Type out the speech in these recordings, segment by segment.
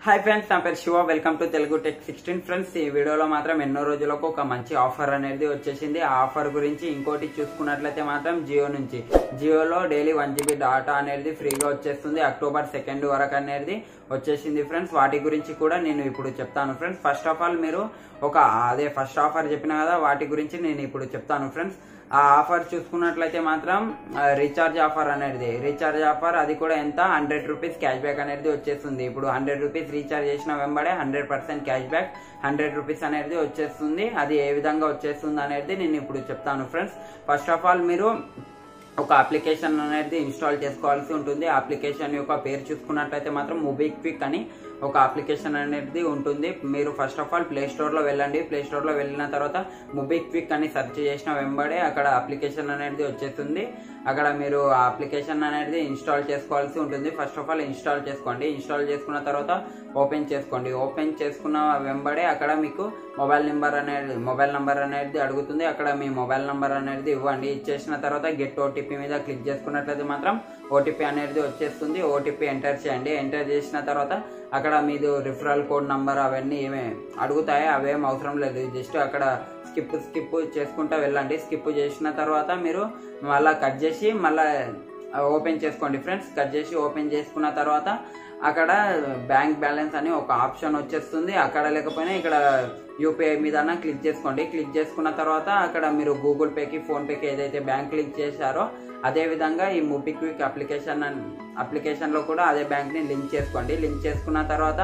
hi friends నా పేరు Shiva welcome to Telugu tech sixteen friends ఈ వీడియోలో మాత్రం ఎన్నో రోజులకు ఒక మంచి ఆఫర్ అనేది వచ్చేసింది ఆ ఆఫర్ గురించి ఇంకోటి చూసుకున్నట్లయితే మాత్రం జియో నుంచి జియోలో డైలీ వన్ జీబీ డాటా అనేది ఫ్రీగా వచ్చేస్తుంది అక్టోబర్ సెకండ్ వరకు అనేది వచ్చేసింది ఫ్రెండ్స్ వాటి గురించి కూడా నేను ఇప్పుడు చెప్తాను ఫ్రెండ్స్ ఫస్ట్ ఆఫ్ ఆల్ మీరు ఒక అదే ఫస్ట్ ఆఫర్ చెప్పిన కదా వాటి గురించి నేను ఇప్పుడు చెప్తాను ఫ్రెండ్స్ ఆ ఆఫర్ చూసుకున్నట్లయితే మాత్రం రీఛార్జ్ ఆఫర్ అనేది రీఛార్జ్ ఆఫర్ అది కూడా ఎంత హండ్రెడ్ రూపీస్ క్యాష్ బ్యాక్ అనేది వచ్చేస్తుంది ఇప్పుడు హండ్రెడ్ రూపీస్ రీఛార్జ్ చేసిన వెంబడే hundred percent cash back hundred rupees అనేది వచ్చేస్తుంది అది ఏ విధంగా వచ్చేస్తుంది అనేది నేను ఇప్పుడు చెప్తాను ఫ్రెండ్స్ ఫస్ట్ ఆఫ్ ఆల్ మీరు ఒక అప్లికేషన్ అనేది ఇన్స్టాల్ చేసుకోవాల్సి ఉంటుంది ఆ అప్లికేషన్ యొక్క పేరు చూసుకున్నట్లయితే మాత్రం మొబిక్విక్ అని ఒక అప్లికేషన్ అనేది ఉంటుంది మీరు ఫస్ట్ ఆఫ్ ఆల్ ప్లే స్టోర్లో వెళ్ళండి ప్లే స్టోర్లో వెళ్ళిన తర్వాత మొబిక్విక్ అని సెర్చ్ చేసిన వెంబడే అక్కడ అప్లికేషన్ అనేది వచ్చేస్తుంది అక్కడ మీరు ఆ అప్లికేషన్ అనేది ఇన్స్టాల్ చేసుకోవాల్సి ఉంటుంది ఫస్ట్ ఆఫ్ ఆల్ ఇన్స్టాల్ చేసుకోండి ఇన్స్టాల్ చేసుకున్న తర్వాత ఓపెన్ చేసుకోండి ఓపెన్ చేసుకున్న వెంబడే అక్కడ మీకు మొబైల్ నెంబర్ అనేది మొబైల్ నెంబర్ అనేది అడుగుతుంది అక్కడ మీ మొబైల్ నెంబర్ అనేది ఇవ్వండి ఇచ్చేసిన తర్వాత గెట్ ఓటీపీ మీద క్లిక్ చేసుకున్నట్లయితే మాత్రం ఓటీపీ అనేది వచ్చేస్తుంది ఓటీపీ ఎంటర్ చేయండి ఎంటర్ చేసిన తర్వాత అక్కడ మీది రిఫరల్ కోడ్ నంబర్ అవన్నీ ఏమే అడుగుతాయి అవేం అవసరం లేదు జస్ట్ అక్కడ స్కిప్ స్కిప్ చేసుకుంటూ వెళ్ళండి స్కిప్ చేసిన తర్వాత మీరు మళ్ళీ కట్ చేసి మళ్ళీ ఓపెన్ చేసుకోండి ఫ్రెండ్స్ కట్ చేసి ఓపెన్ చేసుకున్న తర్వాత అక్కడ బ్యాంక్ బ్యాలెన్స్ అని ఒక ఆప్షన్ వచ్చేస్తుంది అక్కడ లేకపోయినా ఇక్కడ యూపీఐ మీద క్లిక్ చేసుకోండి క్లిక్ చేసుకున్న తర్వాత అక్కడ మీరు గూగుల్ పేకి ఫోన్పేకి ఏదైతే బ్యాంక్ లింక్ చేశారో అదే విధంగా ఈ మూబిక్విక్ అప్లికేషన్ అప్లికేషన్లో కూడా అదే బ్యాంక్ని లింక్ చేసుకోండి లింక్ చేసుకున్న తర్వాత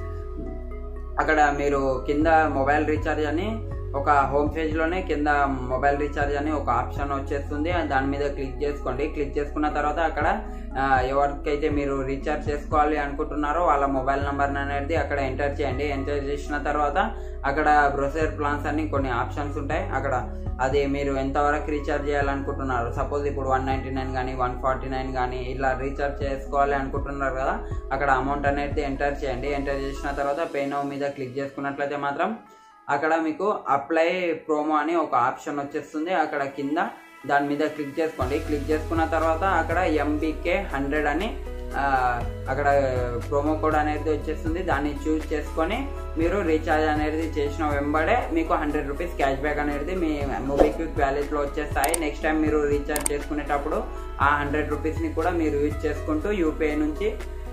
అక్కడ మీరు కింద మొబైల్ రీఛార్జ్ అని ఒక హోమ్ పేజ్లోనే కింద మొబైల్ రీఛార్జ్ అని ఒక ఆప్షన్ వచ్చేస్తుంది దాని మీద క్లిక్ చేసుకోండి క్లిక్ చేసుకున్న తర్వాత అక్కడ ఎవరికైతే మీరు రీఛార్జ్ చేసుకోవాలి అనుకుంటున్నారో వాళ్ళ మొబైల్ నెంబర్ అనేది అక్కడ ఎంటర్ చేయండి ఎంటర్ చేసిన తర్వాత అక్కడ బ్రొసర్ ప్లాన్స్ అని కొన్ని ఆప్షన్స్ ఉంటాయి అక్కడ అది మీరు ఎంతవరకు రీఛార్జ్ చేయాలనుకుంటున్నారు సపోజ్ ఇప్పుడు వన్ నైంటీ నైన్ కానీ వన్ ఫార్టీ నైన్ కానీ ఇలా రీఛార్జ్ చేసుకోవాలి అనుకుంటున్నారు కదా అక్కడ అమౌంట్ అనేది ఎంటర్ చేయండి ఎంటర్ చేసిన తర్వాత పే నౌ మీద క్లిక్ చేసుకున్నట్లయితే మాత్రం అక్కడ మీకు అప్లై ప్రోమో అని ఒక ఆప్షన్ వచ్చేస్తుంది అక్కడ కింద దాని మీద క్లిక్ చేసుకోండి క్లిక్ చేసుకున్న తర్వాత అక్కడ ఎంబీకే హండ్రెడ్ అని అక్కడ ప్రోమో కోడ్ అనేది వచ్చేస్తుంది దాన్ని చూస్ చేసుకొని మీరు రీఛార్జ్ అనేది చేసిన వెంబడే మీకు హండ్రెడ్ రూపీస్ క్యాష్ బ్యాక్ అనేది మీ మొబిక్విక్ వ్యాలెట్లో వచ్చేస్తాయి నెక్స్ట్ టైం మీరు రీఛార్జ్ చేసుకునేటప్పుడు ఆ హండ్రెడ్ రూపీస్ని కూడా మీరు యూజ్ చేసుకుంటూ యూపీఐ నుంచి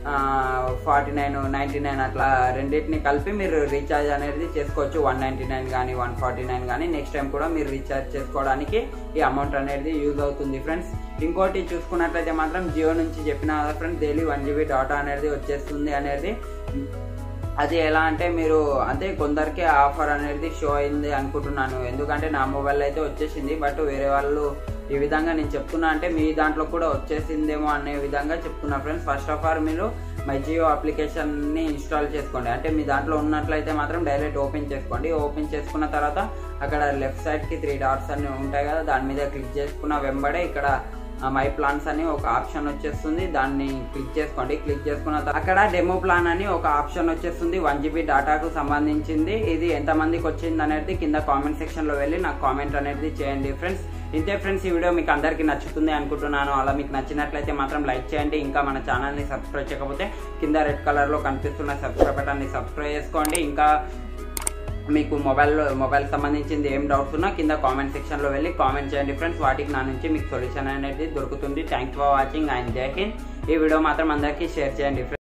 ఫార్టీ నైన్ నైంటీ నైన్ అట్లా రెండింటిని కలిపి మీరు రీఛార్జ్ అనేది చేసుకోవచ్చు వన్ నైంటీ నైన్ కానీ వన్ ఫార్టీ నైన్ కానీ నెక్స్ట్ టైం కూడా మీరు రీఛార్జ్ చేసుకోవడానికి ఈ అమౌంట్ అనేది యూజ్ అవుతుంది ఫ్రెండ్స్ ఇంకోటి చూసుకున్నట్లయితే మాత్రం జియో నుంచి చెప్పిన friends daily one GB data అనేది వచ్చేస్తుంది అనేది అది ఎలా అంటే మీరు అంటే కొందరికి ఆఫర్ అనేది షో అయింది అనుకుంటున్నాను ఎందుకంటే నా మొబైల్ అయితే వచ్చేసింది బట్ వేరే వాళ్ళు ఈ విధంగా నేను చెప్తున్నా అంటే మీ దాంట్లో కూడా వచ్చేసిందేమో అనే విధంగా చెప్తున్నా ఫ్రెండ్స్ ఫస్ట్ ఆఫ్ ఆల్ మీరు మై జియో అప్లికేషన్ని ఇన్స్టాల్ చేసుకోండి అంటే మీ దాంట్లో ఉన్నట్లయితే మాత్రం డైరెక్ట్ ఓపెన్ చేసుకోండి ఓపెన్ చేసుకున్న తర్వాత అక్కడ లెఫ్ట్ సైడ్కి త్రీ డాట్స్ అన్ని ఉంటాయి కదా దాని మీద క్లిక్ చేసుకున్న వెంబడే ఇక్కడ మై ప్లాన్స్ అని ఒక ఆప్షన్ వచ్చేస్తుంది దాన్ని క్లిక్ చేసుకోండి క్లిక్ చేసుకున్న అక్కడ డెమో ప్లాన్ అని ఒక ఆప్షన్ వచ్చేస్తుంది వన్ జీబీ డాటాకు సంబంధించింది ఇది ఎంతమందికి వచ్చింది అనేది కింద కామెంట్ సెక్షన్ లో వెళ్ళి నాకు కామెంట్ అనేది చేయండి ఫ్రెండ్స్ ఇంతే ఫ్రెండ్స్ ఈ వీడియో మీకు అందరికీ నచ్చుతుంది అనుకుంటున్నాను అలా మీకు నచ్చినట్లయితే మాత్రం లైక్ చేయండి ఇంకా మన ఛానల్ని సబ్స్క్రైబ్ చేయకపోతే కింద రెడ్ కలర్లో కనిపిస్తున్న సబ్స్క్రైబ్ బటన్ని సబ్స్క్రైబ్ చేసుకోండి ఇంకా మీకు మొబైల్ మొబైల్ సంబంధించింది ఏం డౌట్స్ ఉన్నా కింద కామెంట్ సెక్షన్లో వెళ్ళి కామెంట్ చేయండి ఫ్రెండ్స్ వాటికి నా నుంచి మీకు సొల్యూషన్ అనేది దొరుకుతుంది థ్యాంక్స్ ఫర్ వాచింగ్ అండ్ జై హింద్ ఈ వీడియో మాత్రం అందరికీ షేర్ చేయండి